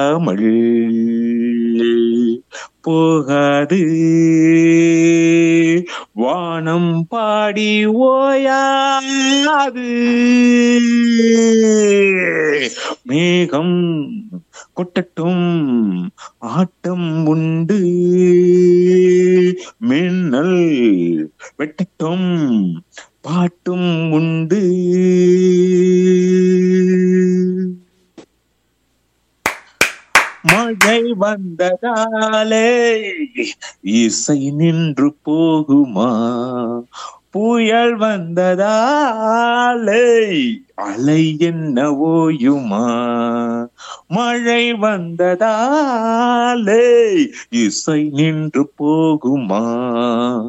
அமல் போகாது வானம் பாடி ஓயாது மேகம் கொட்டட்டும் ஆட்டம் உண்டு மின்னல் வெட்டட்டும் பாட்டும் உண்டு மழை வந்ததாலே இசை நின்று போகுமா புயல் வந்ததாலே அலை என்ன ஓயுமா மழை வந்ததாலே இசை நின்று போகுமா